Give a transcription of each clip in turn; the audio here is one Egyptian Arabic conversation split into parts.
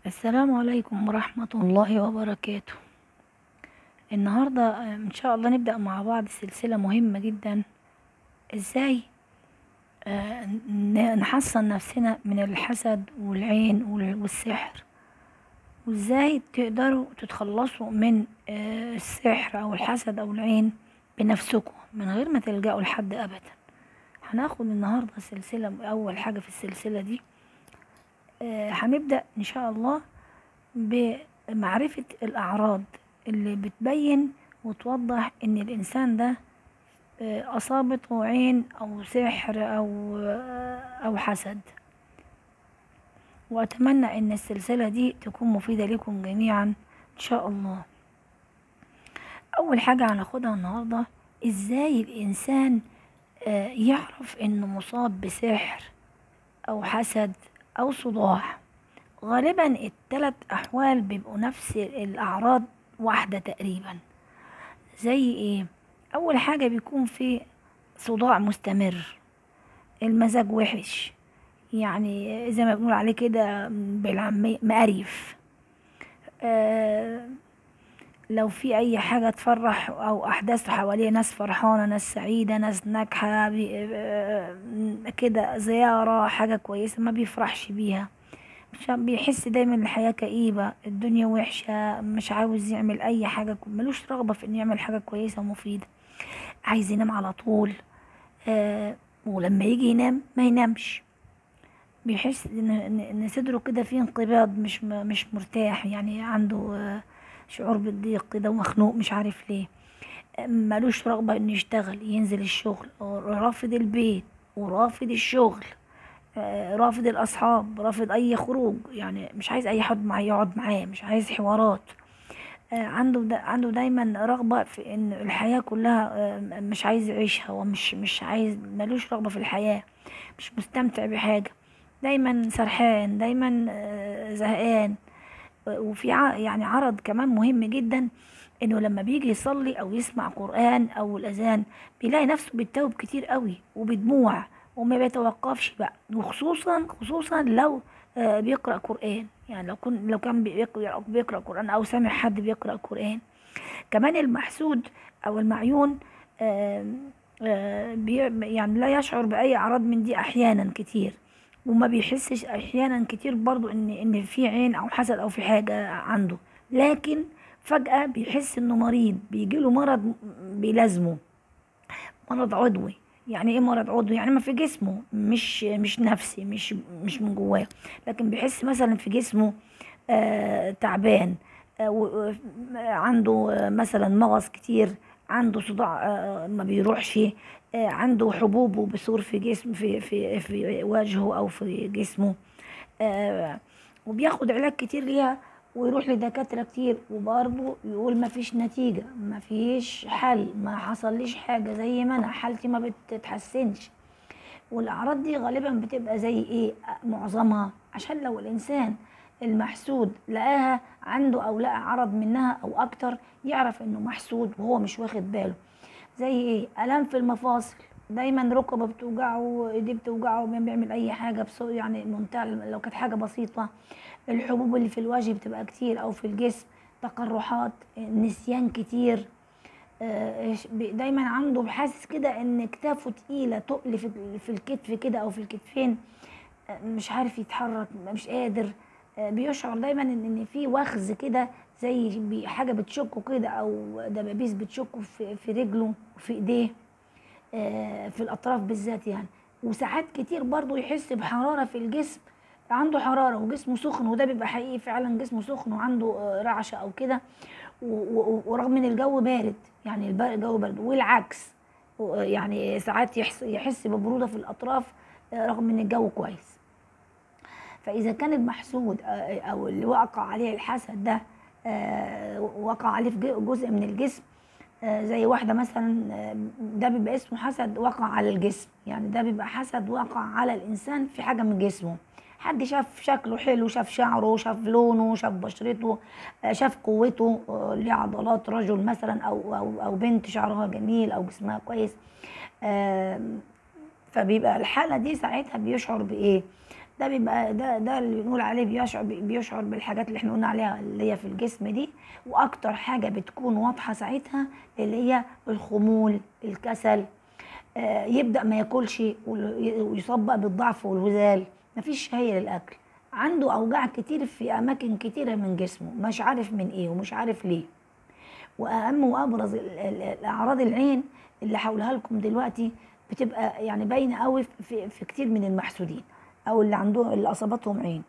السلام عليكم ورحمة الله وبركاته النهاردة آه، إن شاء الله نبدأ مع بعض سلسلة مهمة جدا إزاي آه، ن- نحصن نفسنا من الحسد والعين وال- والسحر وإزاي تقدروا تتخلصوا من آه، السحر أو الحسد أو العين بنفسكم من غير ما تلجأوا لحد أبدا هناخد النهاردة سلسلة أول حاجة في السلسلة دي آه، هنبدأ إن شاء الله بمعرفة الأعراض اللي بتبين وتوضح إن الإنسان ده آه، أصابته عين أو سحر أو آه، أو حسد وأتمنى إن السلسلة دي تكون مفيدة لكم جميعا إن شاء الله أول حاجة هناخدها النهاردة إزاي الإنسان آه، يعرف إنه مصاب بسحر أو حسد أو صداع غالبا التلات أحوال بيبقوا نفس الأعراض واحدة تقريبا زي إيه أول حاجة بيكون في صداع مستمر المزاج وحش يعني زي ما بنقول عليه كده بالعامية مقريف آه لو في أي حاجة تفرح أو أحداث حواليه ناس فرحانة ناس سعيدة ناس ناجحة بي- آه، كده زيارة حاجة كويسة ما بيفرحش بيها مش بيحس دايما الحياة كئيبة الدنيا وحشة مش عاوز يعمل أي حاجة كو- ملوش رغبة في إنه يعمل حاجة كويسة ومفيدة عايز ينام على طول آه ولما يجي ينام ما ينامش بيحس إن إن إن صدره كده فيه انقباض مش م- مش مرتاح يعني عنده آه شعور بالضيق كده ومخنوق مش عارف ليه آه، ملوش رغبة إنه يشتغل ينزل الشغل رافض البيت ورافض الشغل آه، رافض الأصحاب رافض أي خروج يعني مش عايز أي حد معاه يقعد معاه مش عايز حوارات آه، عنده دا عنده دايما رغبة في إن الحياة كلها آه، مش عايز يعيشها ومش مش عايز ملوش رغبة في الحياة مش مستمتع بحاجة دايما سرحان دايما آه، زهقان آه، وفي ع- يعني عرض كمان مهم جدا انه لما بيجي يصلي او يسمع قرآن او الاذان بيلاقي نفسه بيتوب كتير قوي وبدموع وما بيتوقفش بقى وخصوصا خصوصا لو آه، بيقرأ قرآن يعني لو كن لو كان بيقرأ بيقرأ قرآن او سامع حد بيقرأ قرآن كمان المحسود او المعيون آم، آه، بي- يعني لا يشعر بأي أعراض من دي أحيانا كتير وما بيحسش أحيانا كتير برضو إن إن في عين أو حسد أو في حاجة عنده لكن فجأة بيحس إنه مريض بيجيله مرض بيلازمه مرض عضوي يعني ايه مرض عضوي يعني ما في جسمه مش مش نفسي مش مش من جواه لكن بيحس مثلا في جسمه آه تعبان آه و- و- عنده آه مثلا مغص كتير عنده صداع آه ما بيروحش آه عنده حبوب وبثور في جسم في في في وجهه او في جسمه آه وبياخد علاج كتير ليها ويروح لدكاترة كتير وبرضه يقول ما فيش نتيجة ما فيش حل ما حصليش حاجة زي ما انا حالتي ما بتتحسنش والاعراض دي غالبا بتبقى زي ايه معظمها عشان لو الانسان المحسود لقاها عنده او لقى عرض منها او اكتر يعرف انه محسود وهو مش واخد باله زي ايه الام في المفاصل دايما ركبه بتوجعه ايديه بتوجعه ما بيعمل اي حاجه بس يعني منتهى لو كانت حاجه بسيطه الحبوب اللي في الوجه بتبقى كتير او في الجسم تقرحات نسيان كتير آه، ب- دايما عنده حاسس كده ان كتافه تقيله تقل في في الكتف كده او في الكتفين آه، مش عارف يتحرك مش قادر آه، بيشعر دايما ان إن في وخز كده زي بي- حاجه بتشكه كده او دبابيس بتشكه في في رجله وفي ايديه آه، في الاطراف بالذات يعني وساعات كتير برضو يحس بحراره في الجسم عنده حراره وجسمه سخن وده بيبقى حقيقي فعلا جسمه سخن وعنده آه، رعشه او كده و- و- ورغم ان الجو بارد يعني الب- الجو بارد والعكس و- يعني ساعات يحس يحس ببروده في الاطراف آه، رغم ان الجو كويس فاذا كان المحسود آه، او اللي وقع عليه الحسد ده آه، وقع عليه في ج- جزء من الجسم آه، زي واحده مثلا آه، ده بيبقى اسمه حسد وقع على الجسم يعني ده بيبقى حسد وقع على الانسان في حاجه من جسمه حد شاف شكله حلو شاف شعره شاف لونه شاف بشرته آه، شاف قوته آه، ليه عضلات رجل مثلا او او او بنت شعرها جميل او جسمها كويس آم، فبيبقى الحاله دي ساعتها بيشعر بايه ده بيبقى ده ده اللي بنقول عليه بيشعر بيشعر بالحاجات اللي احنا قلنا عليها اللي هي في الجسم دي واكتر حاجه بتكون واضحه ساعتها اللي هي الخمول الكسل آه، يبدا ما ياكلش ويصاب بقى بالضعف والهزال مفيش شهيه للاكل عنده اوجاع كتير في اماكن كتيره من جسمه مش عارف من ايه ومش عارف ليه واهم وابرز الاعراض العين اللي هقولها لكم دلوقتي بتبقى يعني باينه قوي في, في كتير من المحسودين او اللي عندهم اللي اصابتهم عين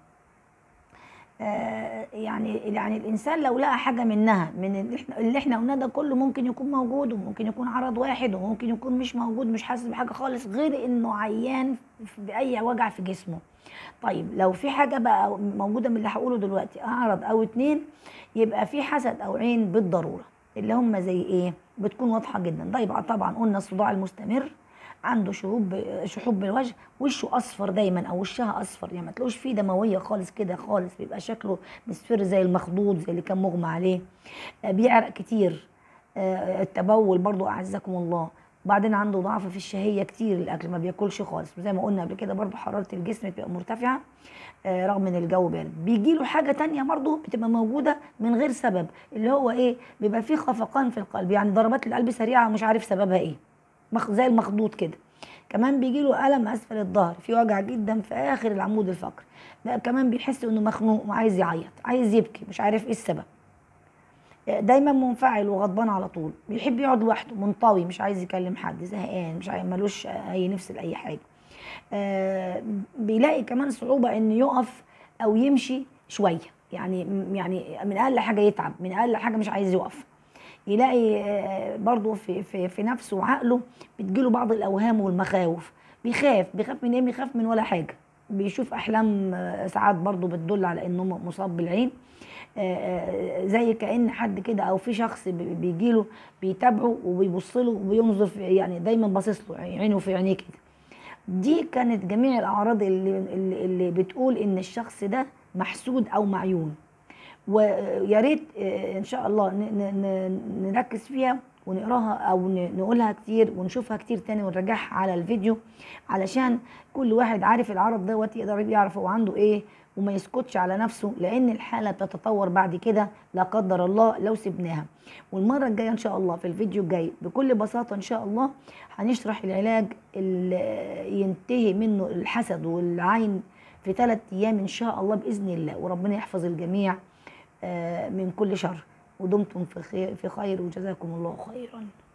آه يعني يعني الانسان لو لقى حاجه منها من اللي احنا اللي احنا قلناه ده كله ممكن يكون موجود وممكن يكون عرض واحد وممكن يكون مش موجود مش حاسس بحاجه خالص غير انه عيان باي وجع في جسمه طيب لو في حاجه بقى موجوده من اللي هقوله دلوقتي اعرض او اتنين يبقى في حسد او عين بالضروره اللي هم زي ايه بتكون واضحه جدا طيب طبعا قلنا الصداع المستمر عنده شهوب شحوب بالوجه وشه اصفر دايما او وشها اصفر يعني ما تلاقوش فيه دمويه خالص كده خالص بيبقى شكله مصفر زي المخضوض زي اللي كان مغمى عليه آه، بيعرق كتير آه، التبول برضو اعزكم الله وبعدين عنده ضعف في الشهيه كتير الاكل ما بياكلش خالص وزي ما قلنا قبل كده برضو حراره الجسم بتبقى مرتفعه آه، رغم ان الجو بارد بيجي له حاجه تانية برضو بتبقى موجوده من غير سبب اللي هو ايه بيبقى فيه خفقان في القلب يعني ضربات القلب سريعه مش عارف سببها ايه زي المخضوض كده كمان بيجي له الم اسفل الظهر في وجع جدا في اخر العمود الفقري ده كمان بيحس انه مخنوق وعايز يعيط عايز يبكي مش عارف ايه السبب دايما منفعل وغضبان على طول بيحب يقعد لوحده منطوي مش عايز يكلم حد زهقان مش عايز ملوش اي نفس لاي حاجه آه بيلاقي كمان صعوبه انه يقف او يمشي شويه يعني يعني من اقل حاجه يتعب من اقل حاجه مش عايز يقف يلاقي آه، برضه في, في, في نفسه وعقله بتجيله بعض الاوهام والمخاوف بيخاف بيخاف من ايه بيخاف من ولا حاجه بيشوف احلام آه، ساعات برضه بتدل على انه مصاب بالعين آه، زي كان حد كده او في شخص بيجي له بيتابعه وبيبص له وبينظر في يعني دايما باصص له عينه في عينيه كده دي كانت جميع الاعراض اللي, اللي بتقول ان الشخص ده محسود او معيون ويا ريت آه، ان شاء الله نركز فيها ونقراها او نقولها كتير ونشوفها كتير تاني ونرجعها على الفيديو علشان كل واحد عارف العرض دوت يقدر يعرف هو عنده ايه وما يسكتش على نفسه لان الحاله بتتطور بعد كده لا قدر الله لو سبناها والمره الجايه ان شاء الله في الفيديو الجاي بكل بساطه ان شاء الله هنشرح العلاج اللي ينتهي منه الحسد والعين في ثلاث ايام ان شاء الله باذن الله وربنا يحفظ الجميع آه، من كل شر ودمتم في خير وجزاكم الله خيرا